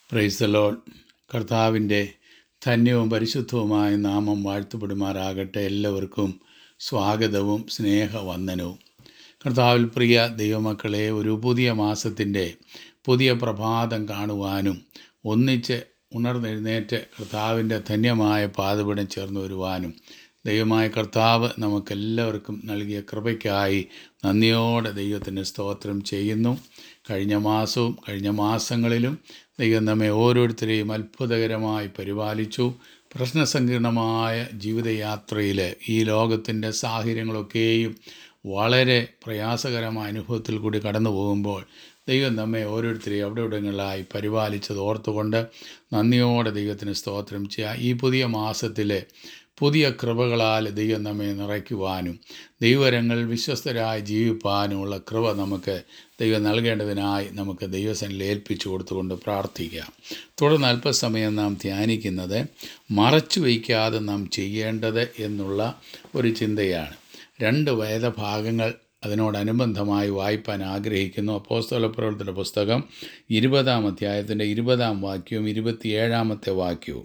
പ്രൈസലോൾ കർത്താവിൻ്റെ ധന്യവും പരിശുദ്ധവുമായ നാമം വാഴ്ത്തപ്പെടുമാറാകട്ടെ എല്ലാവർക്കും സ്വാഗതവും സ്നേഹവന്ദനവും കർത്താവിൽ പ്രിയ ദൈവമക്കളെ ഒരു പുതിയ മാസത്തിൻ്റെ പുതിയ പ്രഭാതം കാണുവാനും ഒന്നിച്ച് ഉണർന്നെഴുന്നേറ്റ് കർത്താവിൻ്റെ ധന്യമായ പാതപിടം ചേർന്ന് വരുവാനും ദൈവമായ കർത്താവ് നമുക്കെല്ലാവർക്കും നൽകിയ കൃപയ്ക്കായി നന്ദിയോടെ ദൈവത്തിന് സ്തോത്രം ചെയ്യുന്നു കഴിഞ്ഞ മാസവും കഴിഞ്ഞ മാസങ്ങളിലും ദൈവം നമ്മെ ഓരോരുത്തരെയും അത്ഭുതകരമായി പരിപാലിച്ചു പ്രശ്നസങ്കീർണമായ ജീവിതയാത്രയിൽ ഈ ലോകത്തിൻ്റെ സാഹചര്യങ്ങളൊക്കെയും വളരെ പ്രയാസകരമായ അനുഭവത്തിൽ കൂടി കടന്നു പോകുമ്പോൾ ദൈവം നമ്മെ ഓരോരുത്തരെയും അവിടെ ഇവിടങ്ങളിലായി പരിപാലിച്ചത് ഓർത്തുകൊണ്ട് നന്ദിയോടെ ദൈവത്തിന് സ്തോത്രം ചെയ്യുക ഈ പുതിയ മാസത്തിലെ പുതിയ കൃപകളാൽ ദൈവം നമ്മെ നിറയ്ക്കുവാനും ദൈവരങ്ങൾ വിശ്വസ്തരായി ജീവിപ്പാനുമുള്ള കൃപ നമുക്ക് ദൈവം നൽകേണ്ടതിനായി നമുക്ക് ദൈവസനിൽ ഏൽപ്പിച്ചു കൊടുത്തുകൊണ്ട് പ്രാർത്ഥിക്കാം തുടർന്ന് അല്പസമയം നാം ധ്യാനിക്കുന്നത് മറച്ചു വയ്ക്കാതെ നാം ചെയ്യേണ്ടത് എന്നുള്ള ഒരു ചിന്തയാണ് രണ്ട് വേദഭാഗങ്ങൾ അതിനോടനുബന്ധമായി വായിപ്പാൻ ആഗ്രഹിക്കുന്നു അപ്പോസ്തല പ്രവർത്തന പുസ്തകം ഇരുപതാം അധ്യായത്തിൻ്റെ ഇരുപതാം വാക്യവും ഇരുപത്തിയേഴാമത്തെ വാക്യവും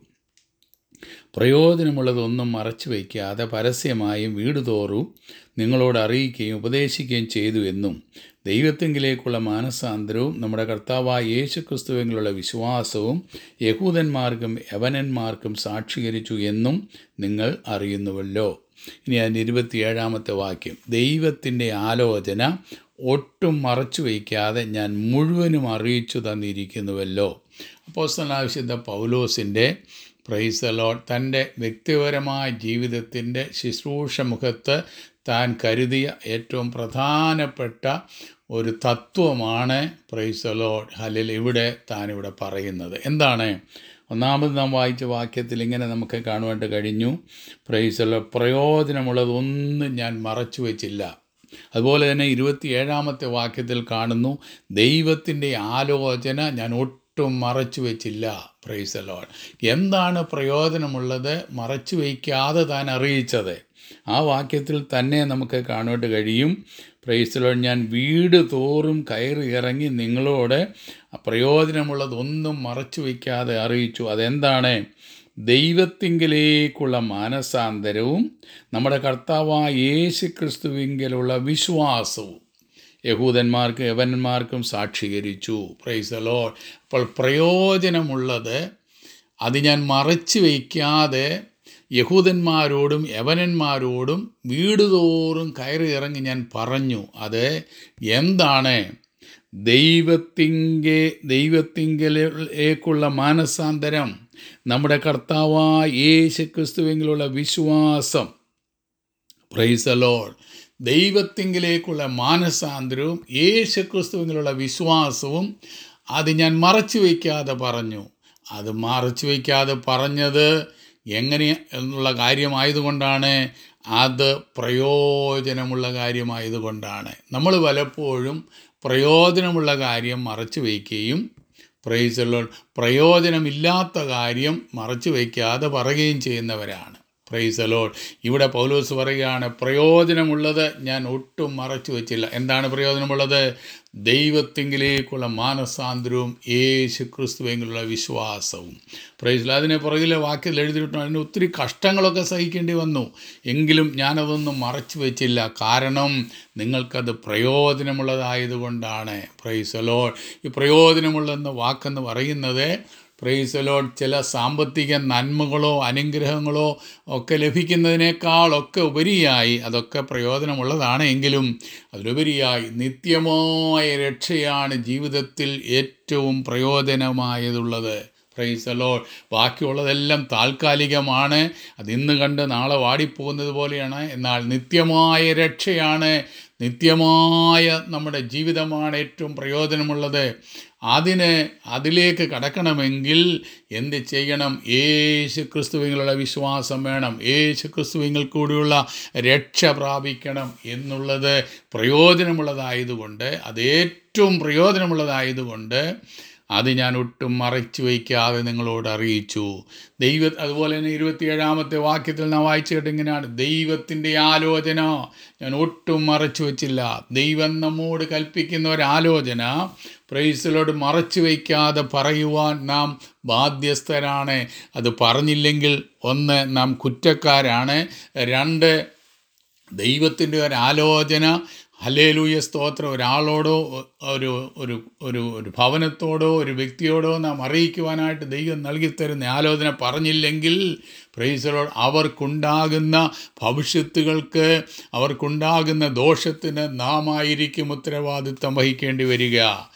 പ്രയോജനമുള്ളതൊന്നും മറച്ചു വയ്ക്കാതെ പരസ്യമായും വീട് തോറും നിങ്ങളോട് അറിയിക്കുകയും ഉപദേശിക്കുകയും ചെയ്തു എന്നും ദൈവത്തെങ്കിലേക്കുള്ള മാനസാന്തരവും നമ്മുടെ കർത്താവായ യേശു ക്രിസ്തുവെങ്കിലുള്ള വിശ്വാസവും യഹൂദന്മാർക്കും യവനന്മാർക്കും സാക്ഷീകരിച്ചു എന്നും നിങ്ങൾ അറിയുന്നുവല്ലോ ഇനി അതിൻ്റെ ഇരുപത്തിയേഴാമത്തെ വാക്യം ദൈവത്തിൻ്റെ ആലോചന ഒട്ടും മറച്ചു വയ്ക്കാതെ ഞാൻ മുഴുവനും അറിയിച്ചു തന്നിരിക്കുന്നുവല്ലോ അപ്പോസ്തലാവിശുദ്ധ പൗലോസിൻ്റെ പ്രൈസലോട്ട് തൻ്റെ വ്യക്തിപരമായ ജീവിതത്തിൻ്റെ ശുശ്രൂഷ മുഖത്ത് താൻ കരുതിയ ഏറ്റവും പ്രധാനപ്പെട്ട ഒരു തത്വമാണ് പ്രൈസലോട്ട് ഹലിൽ ഇവിടെ താൻ ഇവിടെ പറയുന്നത് എന്താണ് ഒന്നാമത് നാം വായിച്ച വാക്യത്തിൽ ഇങ്ങനെ നമുക്ക് കാണുവാൻ കഴിഞ്ഞു പ്രൈസലോ പ്രയോജനമുള്ളതൊന്നും ഞാൻ മറച്ചു വെച്ചില്ല അതുപോലെ തന്നെ ഇരുപത്തിയേഴാമത്തെ വാക്യത്തിൽ കാണുന്നു ദൈവത്തിൻ്റെ ആലോചന ഞാൻ ഒട്ടും മറച്ചു വെച്ചില്ല പ്രൈസലോൺ എന്താണ് പ്രയോജനമുള്ളത് മറച്ചു വയ്ക്കാതെ താൻ അറിയിച്ചത് ആ വാക്യത്തിൽ തന്നെ നമുക്ക് കാണുവാൻ കഴിയും പ്രൈസലോൺ ഞാൻ വീട് തോറും കയറി ഇറങ്ങി നിങ്ങളോട് പ്രയോജനമുള്ളതൊന്നും മറച്ചു വയ്ക്കാതെ അറിയിച്ചു അതെന്താണ് ദൈവത്തിങ്കിലേക്കുള്ള മാനസാന്തരവും നമ്മുടെ കർത്താവായ യേശു ക്രിസ്തുവിങ്കിലുള്ള വിശ്വാസവും യഹൂദന്മാർക്കും യവനന്മാർക്കും സാക്ഷീകരിച്ചു പ്രൈസലോ അപ്പോൾ പ്രയോജനമുള്ളത് അത് ഞാൻ മറച്ചു വയ്ക്കാതെ യഹൂദന്മാരോടും യവനന്മാരോടും വീടുതോറും കയറി ഇറങ്ങി ഞാൻ പറഞ്ഞു അത് എന്താണ് ദൈവത്തിങ്കെ ദൈവത്തിങ്കലേക്കുള്ള മാനസാന്തരം നമ്മുടെ കർത്താവായ യേശു ക്രിസ്തുവെങ്കിലുള്ള വിശ്വാസം പ്രൈസലോൾ ദൈവത്തിങ്കിലേക്കുള്ള മാനസാന്തരവും യേശു ക്രിസ്തുവിലുള്ള വിശ്വാസവും അത് ഞാൻ മറച്ചു വയ്ക്കാതെ പറഞ്ഞു അത് മറച്ചു വയ്ക്കാതെ പറഞ്ഞത് എങ്ങനെ എന്നുള്ള കാര്യമായതുകൊണ്ടാണ് അത് പ്രയോജനമുള്ള കാര്യമായതുകൊണ്ടാണ് നമ്മൾ പലപ്പോഴും പ്രയോജനമുള്ള കാര്യം മറച്ചു വയ്ക്കുകയും പ്രൈസുള്ള പ്രയോജനമില്ലാത്ത കാര്യം മറച്ചു വയ്ക്കാതെ പറയുകയും ചെയ്യുന്നവരാണ് പ്രൈസലോൾ ഇവിടെ പൗലോസ് പറയുകയാണ് പ്രയോജനമുള്ളത് ഞാൻ ഒട്ടും മറച്ചു വച്ചില്ല എന്താണ് പ്രയോജനമുള്ളത് ദൈവത്തിങ്കിലേക്കുള്ള മാനസാന്തരവും യേശു ക്രിസ്തുവെങ്കിലുള്ള വിശ്വാസവും പ്രൈസിൽ അതിനെ പുറകിലെ വാക്യത്തിൽ എഴുതിയിട്ടുണ്ട് അതിന് ഒത്തിരി കഷ്ടങ്ങളൊക്കെ സഹിക്കേണ്ടി വന്നു എങ്കിലും ഞാനതൊന്നും മറച്ചു വെച്ചില്ല കാരണം നിങ്ങൾക്കത് പ്രയോജനമുള്ളതായതുകൊണ്ടാണ് പ്രൈസലോൾ ഈ പ്രയോജനമുള്ളെന്ന വാക്കെന്ന് പറയുന്നത് പ്രൈസലോട്ട് ചില സാമ്പത്തിക നന്മകളോ അനുഗ്രഹങ്ങളോ ഒക്കെ ലഭിക്കുന്നതിനേക്കാളൊക്കെ ഉപരിയായി അതൊക്കെ പ്രയോജനമുള്ളതാണ് എങ്കിലും അതിലുപരിയായി നിത്യമായ രക്ഷയാണ് ജീവിതത്തിൽ ഏറ്റവും പ്രയോജനമായതുള്ളത് പ്രൈസലോ ബാക്കിയുള്ളതെല്ലാം താൽക്കാലികമാണ് അത് ഇന്ന് കണ്ട് നാളെ വാടിപ്പോകുന്നത് പോലെയാണ് എന്നാൽ നിത്യമായ രക്ഷയാണ് നിത്യമായ നമ്മുടെ ജീവിതമാണ് ഏറ്റവും പ്രയോജനമുള്ളത് അതിന് അതിലേക്ക് കടക്കണമെങ്കിൽ എന്ത് ചെയ്യണം യേശു ക്രിസ്തുവിങ്ങളുടെ വിശ്വാസം വേണം യേശു ക്രിസ്തുവിങ്ങൾ കൂടിയുള്ള രക്ഷ പ്രാപിക്കണം എന്നുള്ളത് പ്രയോജനമുള്ളതായതുകൊണ്ട് അത് ഏറ്റവും പ്രയോജനമുള്ളതായതുകൊണ്ട് അത് ഞാൻ ഒട്ടും മറച്ചു വയ്ക്കാതെ നിങ്ങളോട് അറിയിച്ചു ദൈവ അതുപോലെ തന്നെ ഇരുപത്തിയേഴാമത്തെ വാക്യത്തിൽ നാം വായിച്ചു കേട്ടിങ്ങനെയാണ് ദൈവത്തിൻ്റെ ആലോചന ഞാൻ ഒട്ടും മറച്ചു വച്ചില്ല ദൈവം നമ്മോട് കൽപ്പിക്കുന്ന ഒരാലോചന പ്രൈസലോട് മറച്ചു വയ്ക്കാതെ പറയുവാൻ നാം ബാധ്യസ്ഥരാണ് അത് പറഞ്ഞില്ലെങ്കിൽ ഒന്ന് നാം കുറ്റക്കാരാണ് രണ്ട് ദൈവത്തിൻ്റെ ഒരു ആലോചന ഹലേലൂയ സ്തോത്രം ഒരാളോടോ ഒരു ഒരു ഒരു ഒരു ഭവനത്തോടോ ഒരു വ്യക്തിയോടോ നാം അറിയിക്കുവാനായിട്ട് ദൈവം നൽകിത്തരുന്ന ആലോചന പറഞ്ഞില്ലെങ്കിൽ പ്രൈസലോ അവർക്കുണ്ടാകുന്ന ഭവിഷ്യത്തുകൾക്ക് അവർക്കുണ്ടാകുന്ന ദോഷത്തിന് നാം ആയിരിക്കും ഉത്തരവാദിത്തം വഹിക്കേണ്ടി വരിക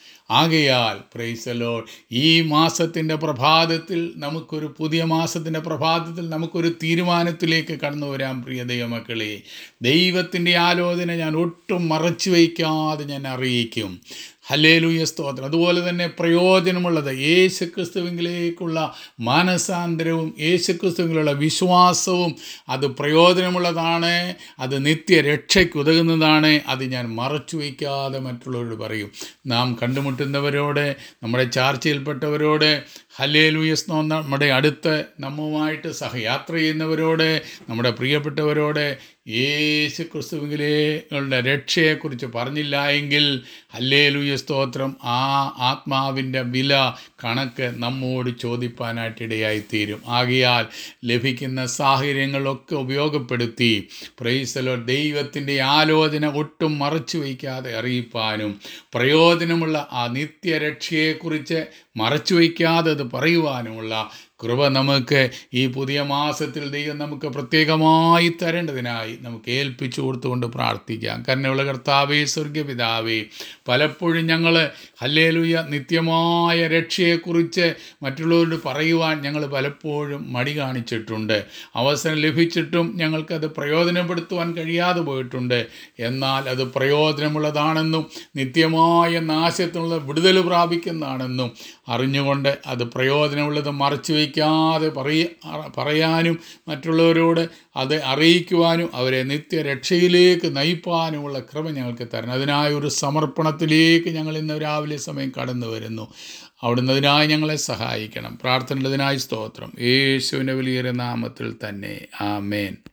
ആകയാൽ പ്രൈസലോ ഈ മാസത്തിൻ്റെ പ്രഭാതത്തിൽ നമുക്കൊരു പുതിയ മാസത്തിൻ്റെ പ്രഭാതത്തിൽ നമുക്കൊരു തീരുമാനത്തിലേക്ക് കടന്നു വരാം പ്രിയ ദൈവമക്കളെ ദൈവത്തിൻ്റെ ആലോചന ഞാൻ ഒട്ടും മറച്ചു വയ്ക്കാതെ ഞാൻ അറിയിക്കും ഹലേലൂയ സ്തോത്രം അതുപോലെ തന്നെ പ്രയോജനമുള്ളത് യേശുക്രിസ്തുവിങ്കിലേക്കുള്ള മാനസാന്തരവും യേശുക്രിസ്തുവിലുള്ള വിശ്വാസവും അത് പ്രയോജനമുള്ളതാണ് അത് നിത്യരക്ഷയ്ക്ക് ഉതകുന്നതാണ് അത് ഞാൻ മറച്ചു വയ്ക്കാതെ മറ്റുള്ളവരോട് പറയും നാം കണ്ടുമുട്ടുന്നവരോട് നമ്മുടെ ചാർച്ചയിൽപ്പെട്ടവരോട് ഹലേലൂയസ്നോ നമ്മുടെ അടുത്ത് നമ്മുമായിട്ട് സഹയാത്ര ചെയ്യുന്നവരോട് നമ്മുടെ പ്രിയപ്പെട്ടവരോട് യേശു ക്രിസ്തുവിലെ രക്ഷയെക്കുറിച്ച് പറഞ്ഞില്ല എങ്കിൽ ഹല്ലേലൂയ സ്തോത്രം ആ ആത്മാവിൻ്റെ വില കണക്ക് നമ്മോട് ചോദിപ്പാനായിട്ടിടയായിത്തീരും ആകയാൽ ലഭിക്കുന്ന സാഹചര്യങ്ങളൊക്കെ ഉപയോഗപ്പെടുത്തി പ്രൈസലോ ദൈവത്തിൻ്റെ ആലോചന ഒട്ടും മറച്ചു വയ്ക്കാതെ അറിയിപ്പാനും പ്രയോജനമുള്ള ആ നിത്യരക്ഷയെക്കുറിച്ച് മറച്ചു വയ്ക്കാതെ അത് പറയുവാനുമുള്ള കൃപ നമുക്ക് ഈ പുതിയ മാസത്തിൽ ദൈവം നമുക്ക് പ്രത്യേകമായി തരേണ്ടതിനായി നമുക്ക് ഏൽപ്പിച്ചു കൊടുത്തുകൊണ്ട് പ്രാർത്ഥിക്കാം കരുണയുള്ള കർത്താവേ സ്വർഗപിതാവേ പലപ്പോഴും ഞങ്ങൾ ഹല്ലേലൂയ നിത്യമായ രക്ഷയെക്കുറിച്ച് മറ്റുള്ളവരോട് പറയുവാൻ ഞങ്ങൾ പലപ്പോഴും മടി കാണിച്ചിട്ടുണ്ട് അവസരം ലഭിച്ചിട്ടും ഞങ്ങൾക്കത് പ്രയോജനപ്പെടുത്തുവാൻ കഴിയാതെ പോയിട്ടുണ്ട് എന്നാൽ അത് പ്രയോജനമുള്ളതാണെന്നും നിത്യമായ നാശത്തിനുള്ള വിടുതൽ പ്രാപിക്കുന്നതാണെന്നും അറിഞ്ഞുകൊണ്ട് അത് പ്രയോജനമുള്ളത് മറച്ചു വയ്ക്കാതെ പറയ പറയാനും മറ്റുള്ളവരോട് അത് അറിയിക്കുവാനും അവരെ നിത്യരക്ഷയിലേക്ക് നയിപ്പാനുമുള്ള കൃപ ഞങ്ങൾക്ക് തരണം അതിനായ ഒരു സമർപ്പണത്തിലേക്ക് ഞങ്ങൾ ഇന്ന് രാവിലെ സമയം കടന്നു വരുന്നു അവിടുന്ന് അതിനായി ഞങ്ങളെ സഹായിക്കണം പ്രാർത്ഥനയുടേതിനായി സ്തോത്രം യേശുവിൻ്റെ വലിയ നാമത്തിൽ തന്നെ ആമേൻ